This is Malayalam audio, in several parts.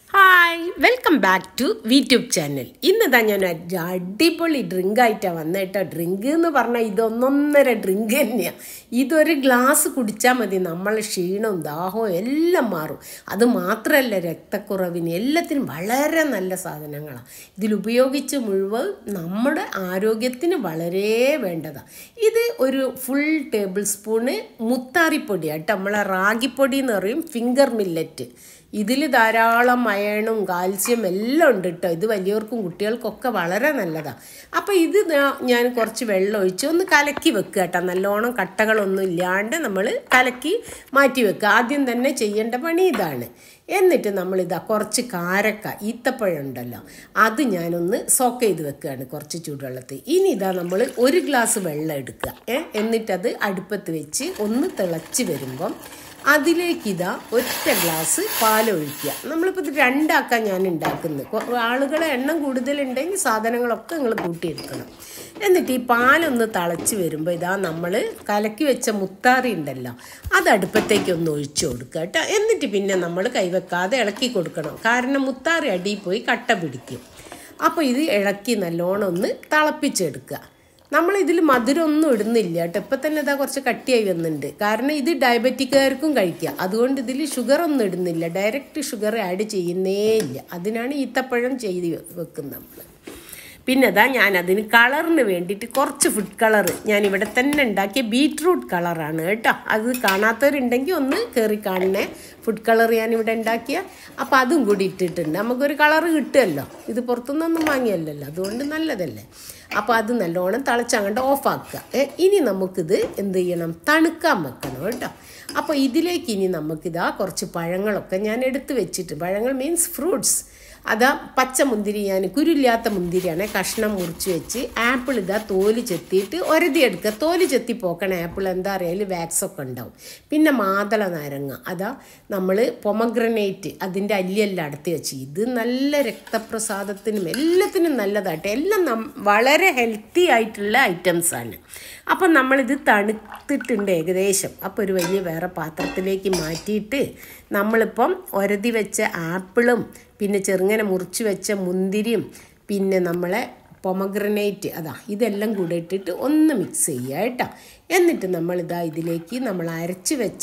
hi welcome back to YouTube channel ഇന്നിതാ ഞാൻ ഒരു അടിപൊളി ഡ്രിങ്ക് ആയിട്ടാണ് വന്നേട്ടോ ഡ്രിങ്ക് എന്ന് പറഞ്ഞാൽ ഇതൊന്നൊന്നര ഡ്രിങ്ക് തന്നെയാണ് ഇതൊരു ഗ്ലാസ് കുടിച്ചാൽ മതി നമ്മളെ ക്ഷീണവും ദാഹവും എല്ലാം മാറും അത് മാത്രമല്ല രക്തക്കുറവിന് എല്ലാത്തിനും വളരെ നല്ല സാധനങ്ങളാണ് ഇതിലുപയോഗിച്ച് മുഴുവൻ നമ്മുടെ ആരോഗ്യത്തിന് വളരെ വേണ്ടതാണ് ഇത് ഒരു ഫുൾ ടേബിൾ സ്പൂണ് മുത്താറിപ്പൊടി കേട്ടോ നമ്മളെ റാഗിപ്പൊടി എന്ന് പറയും ഫിംഗർ മില്ലറ്റ് ഇതിൽ ധാരാളം അയണും കാൽസ്യം എല്ലാം ഉണ്ട് കേട്ടോ ഇത് വലിയവർക്കും കുട്ടികൾക്കൊക്കെ വളരെ നല്ലതാണ് അപ്പോൾ ഇത് ഞാ- ഞാൻ കുറച്ച് വെള്ളം ഒഴിച്ച് ഒന്ന് കലക്കി വെക്കുക കേട്ടോ നല്ലോണം കട്ടകളൊന്നും ഇല്ലാണ്ട് നമ്മൾ കലക്കി മാറ്റി വെക്കുക ആദ്യം തന്നെ ചെയ്യേണ്ട പണി ഇതാണ് എന്നിട്ട് നമ്മളിതാ കുറച്ച് കാരക്ക ഈത്തപ്പഴം ഉണ്ടല്ലോ അത് ഞാനൊന്ന് സോക്ക് ചെയ്ത് വെക്കുകയാണ് കുറച്ച് ചൂടുവെള്ളത്തിൽ ഇനി ഇതാ നമ്മൾ ഒരു ഗ്ലാസ് വെള്ളം എടുക്കുക ഏ എന്നിട്ടത് അടുപ്പത്ത് വെച്ച് ഒന്ന് തിളച്ച് വരുമ്പം അതിലേക്ക് ഇതാ ഒറ്റ ഗ്ലാസ് പാലൊഴിക്കുക നമ്മളിപ്പോൾ ഇത് രണ്ടാക്കാൻ ഞാൻ ഉണ്ടാക്കുന്നത് കൊ- ആളുകളെ എണ്ണം കൂടുതലുണ്ടെങ്കിൽ സാധനങ്ങളൊക്കെ നിങ്ങൾ കൂട്ടിയെടുക്കണം എന്നിട്ട് ഈ പാലൊന്ന് തിളച്ച് വരുമ്പോൾ ഇതാ നമ്മൾ കലക്കി വെച്ച മുത്താറി ഉണ്ടല്ലോ അത് അടുപ്പത്തേക്ക് ഒന്ന് ഒഴിച്ചു കൊടുക്കുക കേട്ടോ എന്നിട്ട് പിന്നെ നമ്മൾ കൈവെക്കാതെ ഇളക്കി കൊടുക്കണം കാരണം മുത്താറി അടിയിൽ പോയി കട്ട പിടിക്കും അപ്പോൾ ഇത് ഇളക്കി നല്ലോണം ഒന്ന് തിളപ്പിച്ചെടുക്കുക നമ്മൾ ഇതിൽ മധുരമൊന്നും ഇടുന്നില്ല കേട്ടോ ഇപ്പം തന്നെ ഇതാ കുറച്ച് കട്ടിയായി വന്നിട്ടുണ്ട് കാരണം ഇത് ഡയബറ്റിക്കാർക്കും കഴിക്കുക അതുകൊണ്ട് ഇതിൽ ഷുഗർ ഒന്നും ഇടുന്നില്ല ഡയറക്റ്റ് ഷുഗർ ആഡ് ചെയ്യുന്നേ ഇല്ല അതിനാണ് ഈത്തപ്പഴം ചെയ്ത് വെക്കുന്നത് നമ്മൾ പിന്നെ അതാ ഞാൻ അതിന് കളറിന് വേണ്ടിയിട്ട് കുറച്ച് ഫുഡ് കളർ ഞാൻ ഇവിടെ തന്നെ ഉണ്ടാക്കിയ ബീട്രൂട്ട് കളറാണ് കേട്ടോ അത് കാണാത്തവരുണ്ടെങ്കിൽ ഒന്ന് കയറി കാണണേ ഫുഡ് കളർ ഞാൻ ഇവിടെ ഉണ്ടാക്കിയ അപ്പോൾ അതും കൂടി ഇട്ടിട്ടുണ്ട് നമുക്കൊരു കളർ കിട്ടുമല്ലോ ഇത് പുറത്തുനിന്നൊന്നും വാങ്ങിയല്ലല്ലോ അതുകൊണ്ട് നല്ലതല്ലേ അപ്പോൾ അത് നല്ലോണം തിളച്ചങ്ങോട്ട് ഓഫാക്കുക ഏ, ഇനി നമുക്കിത് എന്ത് ചെയ്യണം തണുക്കാൻ വെക്കണം കേട്ടോ അപ്പോൾ ഇതിലേക്ക് ഇനി നമുക്കിതാ കുറച്ച് പഴങ്ങളൊക്കെ ഞാൻ എടുത്ത് വെച്ചിട്ട് പഴങ്ങൾ മീൻസ് ഫ്രൂട്ട്സ് അതാ പച്ച മുന്തിരി ഞാൻ കുരുല്ലാത്ത മുന്തിരിയാണ് കഷ്ണം മുറിച്ച് വെച്ച് ആപ്പിൾ ഇതാ തോല് ചെത്തിയിട്ട് ഒരതിയെടുക്കുക തോല് ചെത്തി പോക്കണ ആപ്പിൾ എന്താ അറിയാൽ വാക്സ് ഒക്കെ ഉണ്ടാവും പിന്നെ മാതള നാരങ്ങ അതാ നമ്മൾ പൊമഗ്രനേറ്റ് അതിൻ്റെ അല്ലിയെല്ലാം അടത്തി വെച്ച് ഇത് നല്ല രക്തപ്രസാദത്തിനും എല്ലാത്തിനും നല്ലതായിട്ട് എല്ലാം നം വളരെ ഹെൽത്തി ആയിട്ടുള്ള ഐറ്റംസ് ആണ് അപ്പം നമ്മളിത് തണുത്തിട്ടുണ്ട് ഏകദേശം അപ്പോൾ ഒരു വലിയ വേറെ പാത്രത്തിലേക്ക് മാറ്റിയിട്ട് നമ്മളിപ്പം ഒരതി വെച്ച ആപ്പിളും പിന്നെ ചെറുങ്ങനെ മുറിച്ച് വെച്ച മുന്തിരിയും പിന്നെ നമ്മളെ പൊമഗ്രനേറ്റ് അതാ ഇതെല്ലാം കൂടെ ഇട്ടിട്ട് ഒന്ന് മിക്സ് ചെയ്യുക കേട്ടോ എന്നിട്ട് നമ്മളിതാ ഇതിലേക്ക് നമ്മൾ അരച്ച് വെച്ച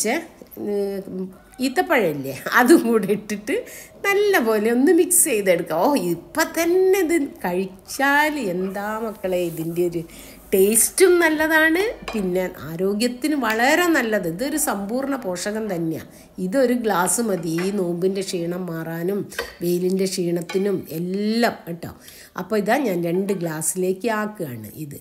ഉം, ഈത്തപ്പഴമില്ലേ അതും കൂടെ ഇട്ടിട്ട് നല്ലപോലെ ഒന്ന് മിക്സ് ചെയ്തെടുക്കുക ഓ ഇപ്പം തന്നെ ഇത് കഴിച്ചാൽ എന്താ മക്കളെ ഇതിൻ്റെ ഒരു ടേസ്റ്റും നല്ലതാണ് പിന്നെ ആരോഗ്യത്തിന് വളരെ നല്ലത് ഇതൊരു സമ്പൂർണ്ണ പോഷകം തന്നെയാണ് ഇതൊരു ഗ്ലാസ് മതി ഈ നോമ്പിൻ്റെ ക്ഷീണം മാറാനും വെയിലിൻ്റെ ക്ഷീണത്തിനും എല്ലാം കേട്ടോ അപ്പോൾ ഇതാ ഞാൻ രണ്ട് ഗ്ലാസ്സിലേക്ക് ആക്കുകയാണ് ഇത്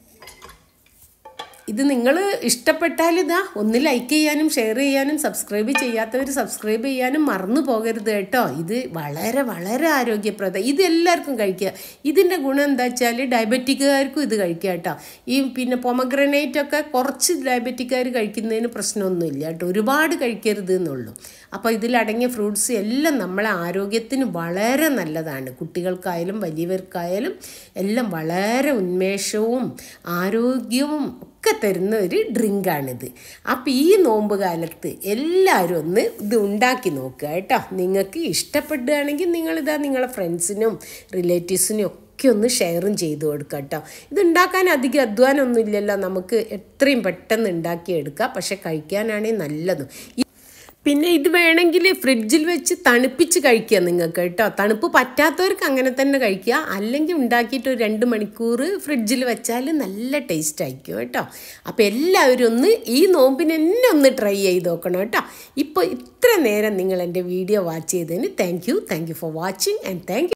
ഇത് നിങ്ങൾ ഇഷ്ടപ്പെട്ടാൽ ഇതാ ഒന്ന് ലൈക്ക് ചെയ്യാനും ഷെയർ ചെയ്യാനും സബ്സ്ക്രൈബ് ചെയ്യാത്തവർ സബ്സ്ക്രൈബ് ചെയ്യാനും മറന്നു പോകരുത് കേട്ടോ ഇത് വളരെ വളരെ ആരോഗ്യപ്രദം ഇത് എല്ലാവർക്കും കഴിക്കുക ഇതിൻ്റെ ഗുണം എന്താ വെച്ചാൽ ഡയബറ്റിക്കുകാർക്കും ഇത് കഴിക്കുക കേട്ടോ ഈ പിന്നെ പൊമഗ്രനേറ്റ് ഒക്കെ കുറച്ച് ഡയബറ്റിക്കാർ കഴിക്കുന്നതിന് പ്രശ്നമൊന്നുമില്ല കേട്ടോ ഒരുപാട് കഴിക്കരുത് എന്നുള്ളൂ അപ്പോൾ ഇതിലടങ്ങിയ ഫ്രൂട്ട്സ് എല്ലാം നമ്മളെ ആരോഗ്യത്തിന് വളരെ നല്ലതാണ് കുട്ടികൾക്കായാലും വലിയവർക്കായാലും എല്ലാം വളരെ ഉന്മേഷവും ആരോഗ്യവും ഒക്കെ തരുന്ന ഒരു ഡ്രിങ്കാണിത് അപ്പോൾ ഈ നോമ്പ് കാലത്ത് എല്ലാവരും ഒന്ന് ഇത് ഉണ്ടാക്കി നോക്കുക കേട്ടോ നിങ്ങൾക്ക് ഇഷ്ടപ്പെടുകയാണെങ്കിൽ നിങ്ങളിതാ നിങ്ങളെ ഫ്രണ്ട്സിനും റിലേറ്റീവ്സിനും ഒക്കെ ഒന്ന് ഷെയറും ചെയ്ത് കൊടുക്കുക കേട്ടോ ഇത് ഉണ്ടാക്കാൻ അധികം അധ്വാനമൊന്നും ഇല്ലല്ലോ നമുക്ക് എത്രയും പെട്ടെന്ന് ഉണ്ടാക്കിയെടുക്കാം പക്ഷെ കഴിക്കാനാണെങ്കിൽ നല്ലതും പിന്നെ ഇത് വേണമെങ്കിൽ ഫ്രിഡ്ജിൽ വെച്ച് തണുപ്പിച്ച് കഴിക്കുക നിങ്ങൾക്ക് കേട്ടോ തണുപ്പ് പറ്റാത്തവർക്ക് അങ്ങനെ തന്നെ കഴിക്കുക അല്ലെങ്കിൽ ഉണ്ടാക്കിയിട്ട് ഒരു രണ്ട് മണിക്കൂർ ഫ്രിഡ്ജിൽ വെച്ചാൽ നല്ല ടേസ്റ്റ് ആയിരിക്കും കേട്ടോ അപ്പോൾ എല്ലാവരും ഒന്ന് ഈ നോമ്പിന് തന്നെ ഒന്ന് ട്രൈ ചെയ്ത് നോക്കണം കേട്ടോ ഇപ്പോൾ ഇത്ര നേരം നിങ്ങൾ എൻ്റെ വീഡിയോ വാച്ച് ചെയ്തതിന് thank you thank you for watching and thank